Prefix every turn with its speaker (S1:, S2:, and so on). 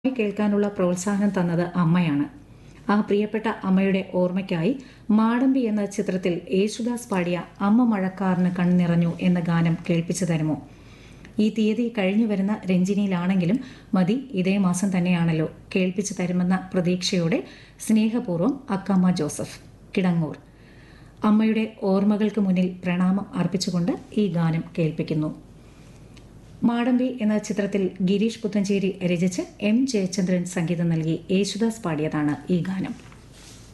S1: കേൾക്കാനുള്ള പ്രോത്സാഹനം തന്നത് അമ്മയാണ് ആ പ്രിയപ്പെട്ട അമ്മയുടെ ഓർമ്മയ്ക്കായി മാടമ്പി എന്ന ചിത്രത്തിൽ യേശുദാസ് പാടിയ അമ്മ മഴക്കാറിന് കണ്ണിറഞ്ഞു എന്ന ഗാനം കേൾപ്പിച്ചു തരുമോ ഈ തീയതി കഴിഞ്ഞു വരുന്ന രഞ്ജിനിയിലാണെങ്കിലും മതി ഇതേ മാസം തന്നെയാണല്ലോ കേൾപ്പിച്ചു തരുമെന്ന പ്രതീക്ഷയോടെ സ്നേഹപൂർവ്വം അക്കമ്മ ജോസഫ് കിടങ്ങൂർ അമ്മയുടെ ഓർമ്മകൾക്ക് മുന്നിൽ പ്രണാമം അർപ്പിച്ചുകൊണ്ട് ഈ ഗാനം കേൾപ്പിക്കുന്നു മാടമ്പി എന്ന ചിത്രത്തിൽ ഗിരീഷ് പുത്തഞ്ചേരി രചിച്ച് എം ജയചന്ദ്രൻ സംഗീതം നൽകി യേശുദാസ് പാടിയതാണ് ഈ ഗാനം